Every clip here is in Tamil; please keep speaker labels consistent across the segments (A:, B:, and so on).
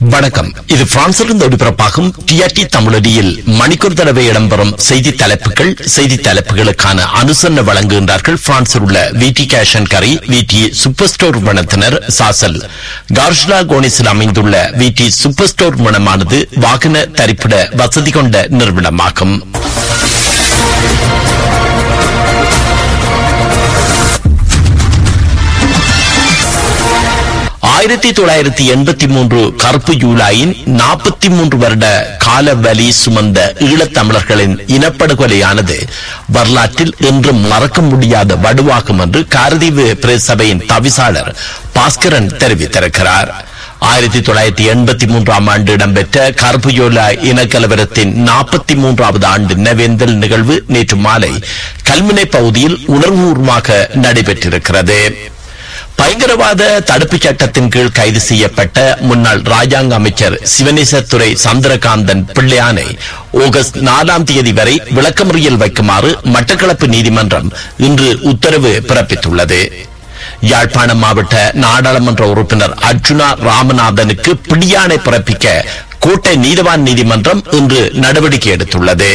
A: வணக்கம் இது பிரான்சிலிருந்து ஒளிபரப்பாகும் டிஆர்டி தமிழடியில் மணிக்கூர் தடவை இடம்பெறும் செய்தி தலைப்புகள் செய்தி தலைப்புகளுக்கான அனுசரணை வழங்குகின்றார்கள் பிரான்சில் உள்ள விடி கேஷன் கரி விடி சூப்பர் ஸ்டோர் நிறுவனத்தினர் சாசல் கார்ஷ்லா கோனிஸில் அமைந்துள்ள விடி சூப்பர் ஸ்டோர் நிறுவனமானது வாகன தரிப்பிட வசதி கொண்ட நிறுவனமாகும் ஆயிரத்தி தொள்ளாயிரத்தி எண்பத்தி மூன்று கருப்பு ஜூலையின் நாற்பத்தி மூன்று வருட கால வலி சுமந்த ஈழத்தமிழர்களின் இனப்படுகொலையானது வரலாற்றில் என்றும் மறக்க முடியாத வடுவாகும் என்று காரதீவு பிரஸ் சபையின் தவிசாளர் பாஸ்கரன் தெரிவித்திருக்கிறார் ஆயிரத்தி தொள்ளாயிரத்தி எண்பத்தி மூன்றாம் ஆண்டு இடம்பெற்ற கருப்புயோலா இனக்கலவரத்தின் நாற்பத்தி மூன்றாவது ஆண்டு நினைவேந்தல் நிகழ்வு நேற்று மாலை கல்முனை பகுதியில் உணர்வுபூர்வமாக நடைபெற்றிருக்கிறது பயங்கரவாத தடுப்புச் சட்டத்தின் கீழ் கைது செய்யப்பட்ட முன்னாள் ராஜாங்க அமைச்சர் சிவனேசத்துறை சந்திரகாந்தன் பிள்ளையானை ஆகஸ்ட் நாலாம் தேதி வரை விளக்கமறியல் வைக்குமாறு மட்டக்களப்பு நீதிமன்றம் இன்று உத்தரவு பிறப்பித்துள்ளது யாழ்ப்பாணம் மாவட்ட நாடாளுமன்ற உறுப்பினர் அர்ஜுனா ராமநாதனுக்கு பிடியாணை பிறப்பிக்க கோட்டை நீதவான் நீதிமன்றம் இன்று நடவடிக்கை எடுத்துள்ளது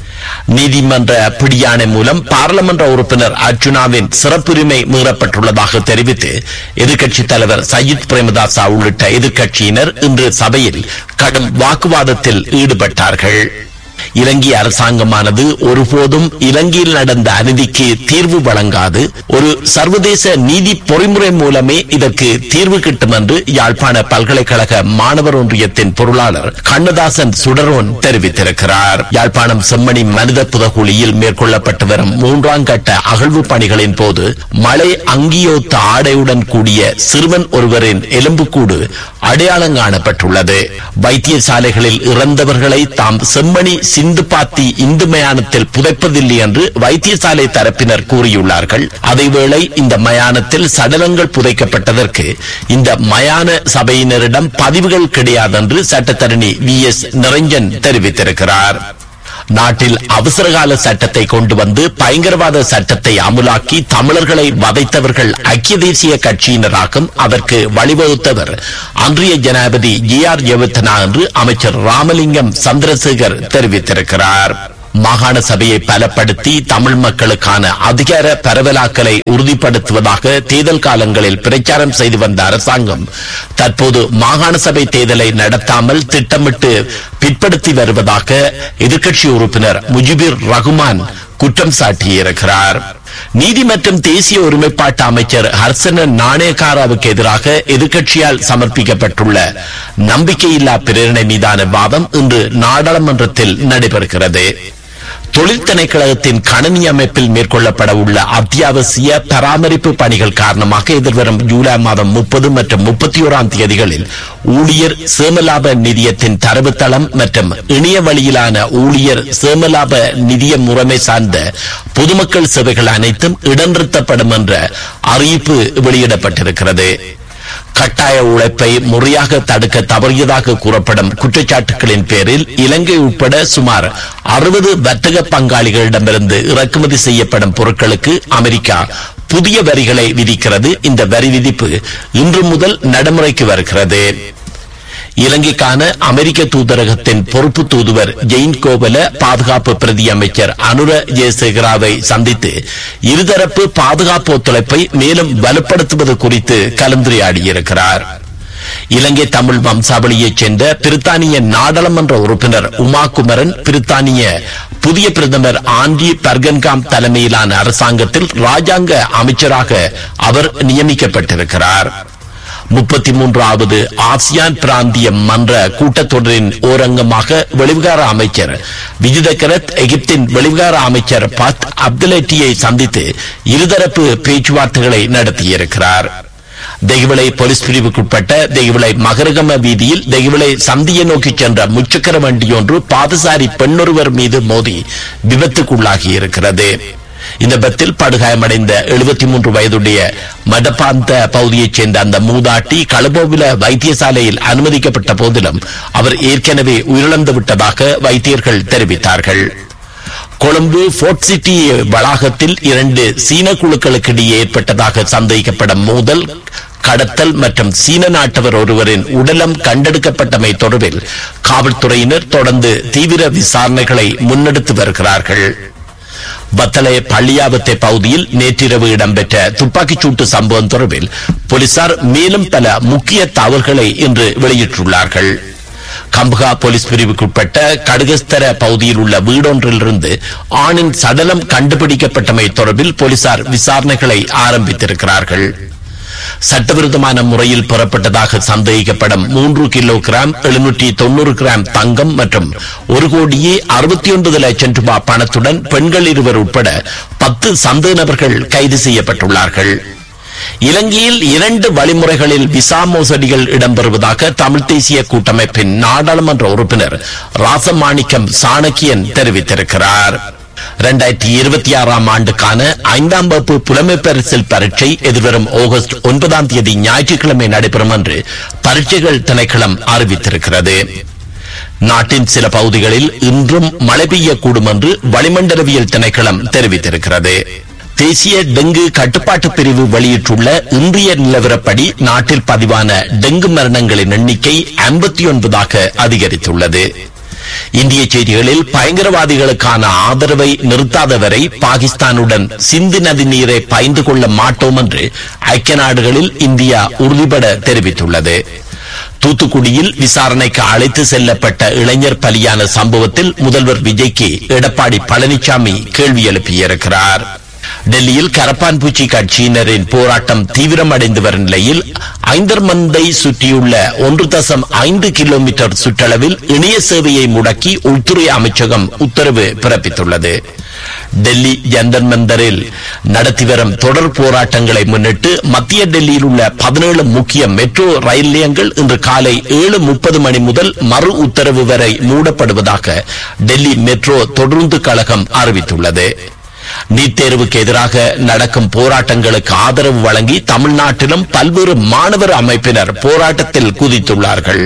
A: நீதிமன்ற பிடியாணை மூலம் பாராளுமன்ற உறுப்பினர் அர்ஜுனாவின் சிறப்புரிமை மீறப்பட்டுள்ளதாக தெரிவித்து எதிர்க்கட்சித் தலைவர் சயித் பிரேமதாசா உள்ளிட்ட எதிர்க்கட்சியினர் இன்று சபையில் கடும் வாக்குவாதத்தில் ஈடுபட்டார்கள் இலங்கை அரசாங்கமானது ஒருபோதும் இலங்கையில் நடந்த அநீதிக்கு தீர்வு வழங்காது ஒரு சர்வதேச நீதி பொறிமுறை மூலமே இதற்கு தீர்வு கிட்டும் என்று யாழ்ப்பாண பல்கலைக்கழக மாணவர் ஒன்றியத்தின் பொருளாளர் கண்ணதாசன் சுடரோன் தெரிவித்திருக்கிறார் யாழ்ப்பாணம் செம்மணி மனித புதகுழியில் மேற்கொள்ளப்பட்டு வரும் மூன்றாம் கட்ட அகழ்வு பணிகளின் போது மழை அங்கியோத்த ஆடையுடன் கூடிய சிறுவன் ஒருவரின் எலும்புக்கூடு அடையாளம் காணப்பட்டுள்ளது வைத்தியசாலைகளில் இறந்தவர்களை தாம் செம்மணி சிந்து பாத்தி இந்து மயானத்தில் புதைப்பதில்லை என்று வைத்தியசாலை தரப்பினர் கூறியுள்ளார்கள் அதேவேளை இந்த மயானத்தில் சடலங்கள் புதைக்கப்பட்டதற்கு இந்த மயான சபையினரிடம் பதிவுகள் கிடையாது என்று சட்டத்தரணி வி எஸ் நிரஞ்சன் தெரிவித்திருக்கிறார் நாட்டில் அவசரகால சட்டத்தை கொண்டு வந்து பயங்கரவாத சட்டத்தை அமுலாக்கி தமிழர்களை வதைத்தவர்கள் ஐக்கிய தேசிய கட்சியினராகும் அதற்கு வழிவகுத்தவர் அன்றைய ஜனாதிபதி ஜி ஆர் யவத்தனா என்று அமைச்சர் ராமலிங்கம் சந்திரசேகர் தெரிவித்திருக்கிறார் மாகாண சபையை பலப்படுத்தி தமிழ் மக்களுக்கான அதிகார பரவலாக்கலை உறுதிப்படுத்துவதாக தேர்தல் காலங்களில் பிரச்சாரம் செய்து வந்த அரசாங்கம் தற்போது மாகாண சபை தேர்தலை நடத்தாமல் திட்டமிட்டு பிற்படுத்தி வருவதாக எதிர்க்கட்சி உறுப்பினர் முஜிபுர் ரகுமான் குற்றம் சாட்டியிருக்கிறார் நீதி மற்றும் தேசிய ஒருமைப்பாட்டு அமைச்சர் ஹர்சன நாணயக்காராவுக்கு எதிராக எதிர்க்கட்சியால் சமர்ப்பிக்கப்பட்டுள்ள நம்பிக்கையில்லா பிரேரணை மீதான வாதம் இன்று நாடாளுமன்றத்தில் நடைபெறுகிறது தொழில் திணைக்களகத்தின் கணனி அமைப்பில் மேற்கொள்ளப்பட உள்ள அத்தியாவசிய பராமரிப்பு பணிகள் காரணமாக எதிர்வரும் ஜூலை மாதம் முப்பது மற்றும் முப்பத்தி ஓராம் தேதிகளில் ஊழியர் சேமலாப நிதியத்தின் தரவுத்தளம் மற்றும் இணைய வழியிலான ஊழியர் சேமலாப நிதிய முறைமை சார்ந்த பொதுமக்கள் சேவைகள் அனைத்தும் இடநிறுத்தப்படும் என்ற அறிவிப்பு வெளியிடப்பட்டிருக்கிறது கட்டாய உழைப்பை முறையாக தடுக்க தவறியதாக கூறப்படும் குற்றச்சாட்டுகளின் பேரில் இலங்கை உட்பட சுமார் அறுபது வர்த்தக பங்காளிகளிடமிருந்து இறக்குமதி செய்யப்படும் பொருட்களுக்கு அமெரிக்கா புதிய வரிகளை விதிக்கிறது இந்த வரி விதிப்பு இன்று முதல் நடைமுறைக்கு வருகிறது இலங்கைக்கான அமெரிக்க தூதரகத்தின் பொறுப்பு தூதுவர் ஜெயின் கோவல பாதுகாப்பு பிரதி அமைச்சர் அனுர ஜெயசேகராவை சந்தித்து இருதரப்பு பாதுகாப்பு ஒத்துழைப்பை மேலும் வலுப்படுத்துவது குறித்து கலந்துரையாடியிருக்கிறார் இலங்கை தமிழ் வம்சாவளியைச் சேர்ந்த பிரித்தானிய நாடாளுமன்ற உறுப்பினர் உமா குமரன் பிரித்தானிய புதிய பிரதமர் ஆண்டி பர்கன்காம் தலைமையிலான அரசாங்கத்தில் ராஜாங்க அமைச்சராக அவர் நியமிக்கப்பட்டிருக்கிறார் முப்பத்தி மூன்றாவது ஆசியான் பிராந்திய மன்ற கூட்டத்தொடரின் ஓரங்கமாக வெளிவிகார அமைச்சர் விஜிதகரத் எகிப்தின் வெளிவிகார அமைச்சர் பத் அப்துலட்டியை சந்தித்து இருதரப்பு பேச்சுவார்த்தைகளை நடத்தியிருக்கிறார் தெய்வளை போலீஸ் பிரிவுக்குட்பட்ட தெய்வளை மகரகம வீதியில் தெய்வளை சந்தியை நோக்கி சென்ற முச்சக்கர வண்டியொன்று பாதசாரி பெண்ணொருவர் மீது மோதி விபத்துக்குள்ளாகி இருக்கிறது இந்த விபத்தில் படுகாயமடைந்த எழுபத்தி மூன்று வயதுடைய மடப்பாந்த பகுதியைச் சேர்ந்த அந்த மூதாட்டி களபோவில வைத்தியசாலையில் அனுமதிக்கப்பட்ட போதிலும் அவர் ஏற்கனவே உயிரிழந்து விட்டதாக வைத்தியர்கள் தெரிவித்தார்கள் கொழும்பு போர்ட் சிட்டி வளாகத்தில் இரண்டு சீன குழுக்களுக்கு இடையே ஏற்பட்டதாக சந்தேகிக்கப்படும் மோதல் கடத்தல் மற்றும் சீன நாட்டவர் ஒருவரின் உடலம் கண்டெடுக்கப்பட்டமை தொடர்பில் காவல்துறையினர் தொடர்ந்து தீவிர விசாரணைகளை முன்னெடுத்து வருகிறார்கள் வத்தளைய பள்ளியாவத்தை பகுதியில் நேற்றிரவு இடம்பெற்ற துப்பாக்கிச் சூட்டு சம்பவம் தொடர்பில் போலீசார் மேலும் பல முக்கிய தகவல்களை இன்று வெளியிட்டுள்ளார்கள் கம்பகா போலீஸ் பிரிவுக்குட்பட்ட கடுகஸ்தர பகுதியில் உள்ள வீடொன்றிலிருந்து ஆணின் சடலம் கண்டுபிடிக்கப்பட்டமை தொடர்பில் போலீசார் விசாரணைகளை ஆரம்பித்திருக்கிறார்கள் சட்டவிரோதமான முறையில் பெறப்பட்டதாக சந்தேகிக்கப்படும் மூன்று கிலோ கிராம் எழுநூற்றி தொண்ணூறு கிராம் தங்கம் மற்றும் ஒரு கோடியே அறுபத்தி ஒன்பது லட்சம் ரூபாய் பணத்துடன் பெண்கள் இருவர் உட்பட பத்து சந்தேக நபர்கள் கைது செய்யப்பட்டுள்ளார்கள் இலங்கையில் இரண்டு வழிமுறைகளில் விசா மோசடிகள் இடம்பெறுவதாக தமிழ் தேசிய கூட்டமைப்பின் நாடாளுமன்ற உறுப்பினர் ராசமாணிக்கம் சாணக்கியன் தெரிவித்திருக்கிறார் இரண்டாயிரத்தி இருபத்தி ஆறாம் ஆண்டுக்கான ஐந்தாம் வகுப்பு புலமை பரிசில் பரீட்சை எதிர்வரும் ஆகஸ்ட் ஒன்பதாம் தேதி ஞாயிற்றுக்கிழமை நடைபெறும் என்று பரீட்சைகள் திணைக்களம் அறிவித்திருக்கிறது நாட்டின் சில பகுதிகளில் இன்றும் மழை பெய்யக்கூடும் என்று வளிமண்டலவியல் திணைக்களம் தெரிவித்திருக்கிறது தேசிய டெங்கு கட்டுப்பாட்டு பிரிவு வெளியிட்டுள்ள இன்றைய நிலவரப்படி நாட்டில் பதிவான டெங்கு மரணங்களின் எண்ணிக்கை ஐம்பத்தி ஒன்பதாக அதிகரித்துள்ளது இந்திய செய்திகளில் பயங்கரவாதிகளுக்கான ஆதரவை நிறுத்தாதவரை பாகிஸ்தானுடன் சிந்து நதி நீரை பயந்து கொள்ள மாட்டோம் என்று ஐக்கிய நாடுகளில் இந்தியா உறுதிபட தெரிவித்துள்ளது தூத்துக்குடியில் விசாரணைக்கு அழைத்து செல்லப்பட்ட இளைஞர் பலியான சம்பவத்தில் முதல்வர் விஜய்க்கு எடப்பாடி பழனிசாமி கேள்வி எழுப்பியிருக்கிறார் டெல்லியில் கரப்பான்பூச்சி கட்சியினரின் போராட்டம் தீவிரமடைந்து வரும் நிலையில் ஐந்தர்மந்தை சுற்றியுள்ள ஒன்று தசம் ஐந்து கிலோமீட்டர் சுற்றளவில் இணைய சேவையை முடக்கி உள்துறை அமைச்சகம் உத்தரவு பிறப்பித்துள்ளது டெல்லி ஜந்தர் மந்தரில் நடத்தி வரும் தொடர் போராட்டங்களை முன்னிட்டு மத்திய டெல்லியில் உள்ள பதினேழு முக்கிய மெட்ரோ ரயில் நிலையங்கள் இன்று காலை ஏழு முப்பது மணி முதல் மறு உத்தரவு வரை மூடப்படுவதாக டெல்லி மெட்ரோ தொடர்ந்து கழகம் அறிவித்துள்ளது நீட் தேர்வுக்கு எதிராக நடக்கும் போராட்டங்களுக்கு ஆதரவு வழங்கி தமிழ்நாட்டிலும் பல்வேறு மாணவர் அமைப்பினர் போராட்டத்தில் குதித்துள்ளார்கள்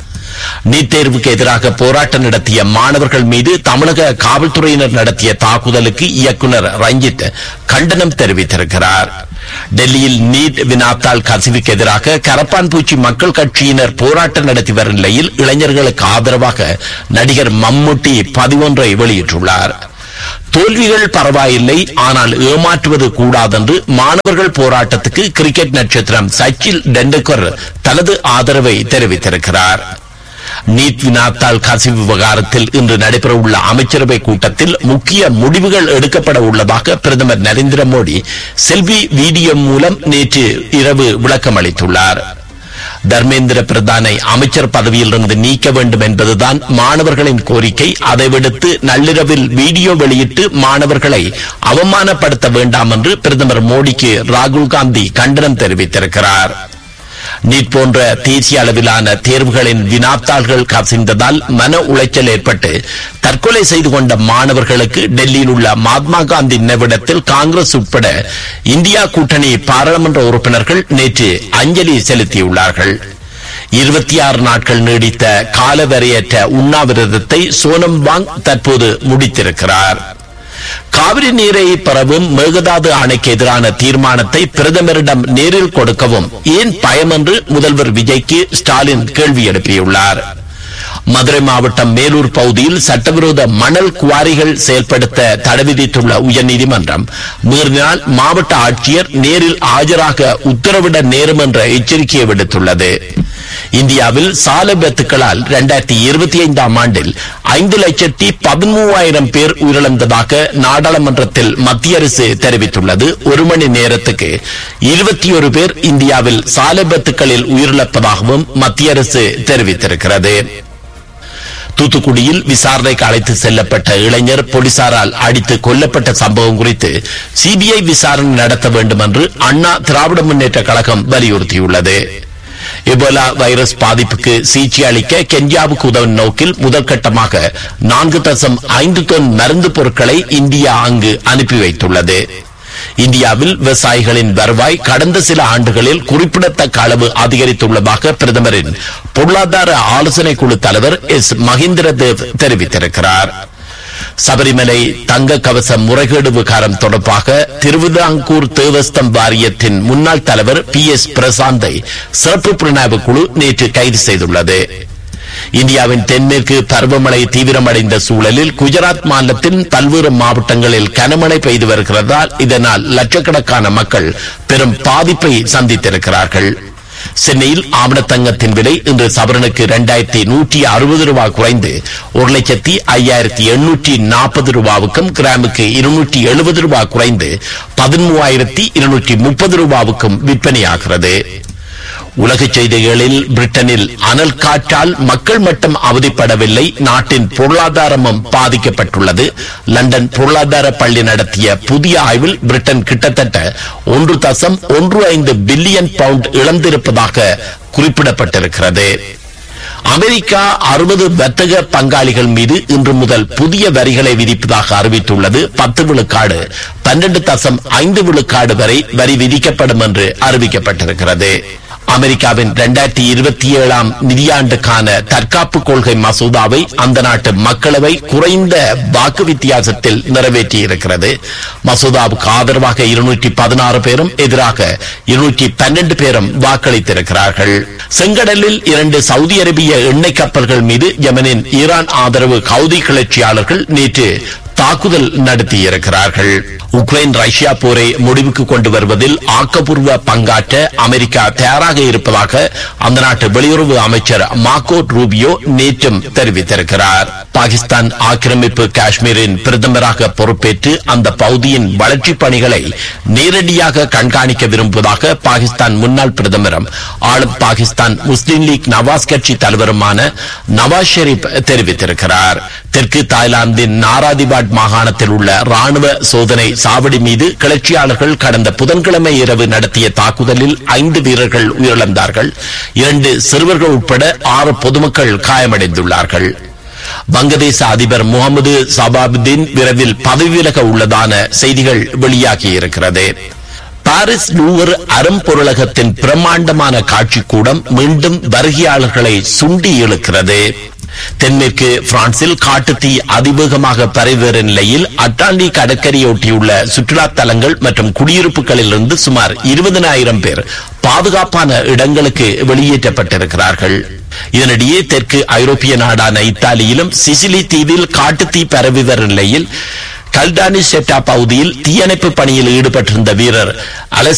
A: நீட் தேர்வுக்கு எதிராக போராட்டம் நடத்திய மாணவர்கள் மீது தமிழக காவல்துறையினர் நடத்திய தாக்குதலுக்கு இயக்குனர் ரஞ்சித் கண்டனம் தெரிவித்திருக்கிறார் டெல்லியில் நீட் வினாத்தாள் கசிவுக்கு எதிராக கரப்பான்பூச்சி மக்கள் கட்சியினர் போராட்டம் நடத்தி வரும் நிலையில் இளைஞர்களுக்கு ஆதரவாக நடிகர் மம்முட்டி பதிவொன்றை வெளியிட்டுள்ளார் தோல்விகள் பரவாயில்லை ஆனால் ஏமாற்றுவது கூடாதென்று மாணவர்கள் போராட்டத்துக்கு கிரிக்கெட் நட்சத்திரம் சச்சில் டெண்டுல்கர் தனது ஆதரவை தெரிவித்திருக்கிறார் நீட் வினாத்தாள் கசிவு விவகாரத்தில் இன்று நடைபெறவுள்ள அமைச்சரவை கூட்டத்தில் முக்கிய முடிவுகள் எடுக்கப்பட உள்ளதாக பிரதமர் நரேந்திர மோடி செல்வி வீடியோ மூலம் நேற்று இரவு விளக்கம் அளித்துள்ளார் தர்மேந்திர பிரதானை அமைச்சர் பதவியிலிருந்து நீக்க வேண்டும் என்பதுதான் மாணவர்களின் கோரிக்கை அதை விடுத்து நள்ளிரவில் வீடியோ வெளியிட்டு மாணவர்களை அவமானப்படுத்த வேண்டாம் என்று பிரதமர் மோடிக்கு ராகுல் காந்தி கண்டனம் தெரிவித்திருக்கிறார் நீட் போன்ற தேசிய அளவிலான தேர்வுகளின் வினாத்தாள்கள் கசிந்ததால் மன உளைச்சல் ஏற்பட்டு தற்கொலை செய்து கொண்ட மாணவர்களுக்கு டெல்லியில் உள்ள மகாத்மா காந்தி நினைவிடத்தில் காங்கிரஸ் உட்பட இந்தியா கூட்டணி பாராளுமன்ற உறுப்பினர்கள் நேற்று அஞ்சலி செலுத்தியுள்ளார்கள் இருபத்தி ஆறு நாட்கள் நீடித்த காலவரையற்ற உண்ணாவிரதத்தை சோனம் வாங் தற்போது முடித்திருக்கிறார் காவிரி நீரை பெறவும் மேகதாது அணைக்கு எதிரான தீர்மானத்தை பிரதமரிடம் நேரில் கொடுக்கவும் ஏன் பயம் என்று முதல்வர் விஜய்க்கு ஸ்டாலின் கேள்வி எழுப்பியுள்ளார் மதுரை மாவட்டம் மேலூர் பகுதியில் சட்டவிரோத மணல் குவாரிகள் செயல்படுத்த தடை விதித்துள்ள உயர்நீதிமன்றம் மீறினால் மாவட்ட ஆட்சியர் நேரில் ஆஜராக உத்தரவிட நேரும் என்ற எச்சரிக்கையை விடுத்துள்ளது இந்தியாவில் சாலை விபத்துக்களால் இரண்டாயிரத்தி இருபத்தி ஐந்தாம் ஆண்டில் ஐந்து லட்சத்தி பதிமூவாயிரம் பேர் உயிரிழந்ததாக நாடாளுமன்றத்தில் மத்திய அரசு தெரிவித்துள்ளது ஒரு மணி நேரத்துக்கு இருபத்தி ஒரு பேர் இந்தியாவில் சாலை விபத்துக்களில் உயிரிழப்பதாகவும் மத்திய அரசு தெரிவித்திருக்கிறது தூத்துக்குடியில் விசாரணைக்கு அழைத்து செல்லப்பட்ட இளைஞர் போலீசாரால் அடித்து கொல்லப்பட்ட சம்பவம் குறித்து சிபிஐ விசாரணை நடத்த வேண்டும் என்று அண்ணா திராவிட முன்னேற்ற கழகம் வலியுறுத்தியுள்ளது எபோலா வைரஸ் பாதிப்புக்கு சிகிச்சை அளிக்க கென்யாவுக்கு உதவும் நோக்கில் முதற்கட்டமாக நான்கு தசம் ஐந்து தொன் மருந்து பொருட்களை இந்தியா அங்கு அனுப்பி வைத்துள்ளது இந்தியாவில் விவசாயிகளின் வருவாய் கடந்த சில ஆண்டுகளில் குறிப்பிடத்தக்க அளவு அதிகரித்துள்ளதாக பிரதமரின் பொருளாதார ஆலோசனை குழு தலைவர் எஸ் மகேந்திர தேவ் தெரிவித்திருக்கிறார் சபரிமலை தங்க கவச முறைகேடு விகாரம் தொடர்பாக திருவிதாங்கூர் தேவஸ்தம் வாரியத்தின் முன்னாள் தலைவர் பி எஸ் பிரசாந்தை சிறப்பு புலனாய்வு குழு நேற்று கைது செய்துள்ளது இந்தியாவின் தென்மேற்கு பருவமழை தீவிரமடைந்த சூழலில் குஜராத் மாநிலத்தின் பல்வேறு மாவட்டங்களில் கனமழை பெய்து வருகிறதால் இதனால் லட்சக்கணக்கான மக்கள் பெரும் பாதிப்பை சந்தித்திருக்கிறார்கள் சென்னையில் ஆவணத்தங்கத்தின் விலை இன்று சவரனுக்கு இரண்டாயிரத்தி நூற்றி அறுபது ரூபாய் குறைந்து ஒரு லட்சத்தி ஐயாயிரத்தி எண்ணூற்றி நாற்பது ரூபாவுக்கும் கிராமுக்கு இருநூற்றி எழுபது ரூபாய் குறைந்து பதிமூவாயிரத்தி இருநூற்றி முப்பது ரூபாவுக்கும் விற்பனையாகிறது உலகச் செய்திகளில் பிரிட்டனில் அனல் காற்றால் மக்கள் மட்டும் அவதிப்படவில்லை நாட்டின் பொருளாதாரமும் பாதிக்கப்பட்டுள்ளது லண்டன் பொருளாதார பள்ளி நடத்திய புதிய ஆய்வில் பிரிட்டன் கிட்டத்தட்ட ஒன்று தசம் ஒன்று ஐந்து பில்லியன் பவுண்ட் இழந்திருப்பதாக குறிப்பிடப்பட்டிருக்கிறது அமெரிக்கா அறுபது வர்த்தக பங்காளிகள் மீது இன்று முதல் புதிய வரிகளை விதிப்பதாக அறிவித்துள்ளது பத்து விழுக்காடு பன்னெண்டு தசம் ஐந்து விழுக்காடு வரை வரி விதிக்கப்படும் என்று அறிவிக்கப்பட்டிருக்கிறது அமெரிக்காவின் இரண்டாயிரத்தி இருபத்தி ஏழாம் நிதியாண்டுக்கான தற்காப்பு கொள்கை மசோதாவை அந்த நாட்டு மக்களவை குறைந்த வாக்கு வித்தியாசத்தில் நிறைவேற்றியிருக்கிறது மசோதாவுக்கு ஆதரவாக இருநூற்றி பதினாறு பேரும் எதிராக இருநூற்றி பன்னெண்டு பேரும் வாக்களித்திருக்கிறார்கள் செங்கடலில் இரண்டு சவுதி அரேபிய எண்ணெய் கப்பல்கள் மீது யமனின் ஈரான் ஆதரவு கவுதி கிளர்ச்சியாளர்கள் நேற்று தாக்குதல் நடத்தியிருக்கிறார்கள் உக்ரைன் ரஷ்யா போரை முடிவுக்கு கொண்டு வருவதில் ஆக்கப்பூர்வ பங்காற்ற அமெரிக்கா தயாராக இருப்பதாக அந்த நாட்டு வெளியுறவு அமைச்சர் மார்க்கோ ரூபியோ நேற்றும் தெரிவித்திருக்கிறார் பாகிஸ்தான் ஆக்கிரமிப்பு காஷ்மீரின் பிரதமராக பொறுப்பேற்று அந்த பகுதியின் வளர்ச்சிப் பணிகளை நேரடியாக கண்காணிக்க விரும்புவதாக பாகிஸ்தான் முன்னாள் பிரதமரும் ஆளும் பாகிஸ்தான் முஸ்லிம் லீக் நவாஸ் கட்சி தலைவருமான நவாஸ் ஷெரீப் தெரிவித்திருக்கிறார் தெற்கு தாய்லாந்தின் நாராதிபாட் மாகாணத்தில் உள்ள ராணுவ சோதனை சாவடி மீது கிளர்ச்சியாளர்கள் கடந்த புதன்கிழமை இரவு நடத்திய தாக்குதலில் ஐந்து வீரர்கள் உயிரிழந்தார்கள் இரண்டு சிறுவர்கள் உட்பட ஆறு பொதுமக்கள் காயமடைந்துள்ளார்கள் வங்கதேச அதிபர் முகமது சபாபுதீன் விரைவில் பதவி விலக உள்ளதான செய்திகள் வெளியாகியிருக்கிறது பாரிஸ் லூவர் அரும்பொருளகத்தின் பிரம்மாண்டமான காட்சிக்கூடம் மீண்டும் வருகையாளர்களை சுண்டி இழுக்கிறது தென்மேற்கு பிரான்சில் காட்டுத்தீ அதிவேகமாக பரவி வரும் நிலையில் அட்டாண்டிக் கடற்கரையொட்டியுள்ள சுற்றுலா தலங்கள் மற்றும் குடியிருப்புகளில் இருந்து சுமார் இருபதனாயிரம் பேர் பாதுகாப்பான இடங்களுக்கு வெளியேற்றப்பட்டிருக்கிறார்கள் இதனிடையே தெற்கு ஐரோப்பிய நாடான இத்தாலியிலும் சிசிலி தீவில் காட்டுத்தீ பரவி வரும் நிலையில் கல்டானி செட்டா பகுதியில் தீயணைப்பு பணியில் ஈடுபட்டிருந்த வீரர் அலெஸ்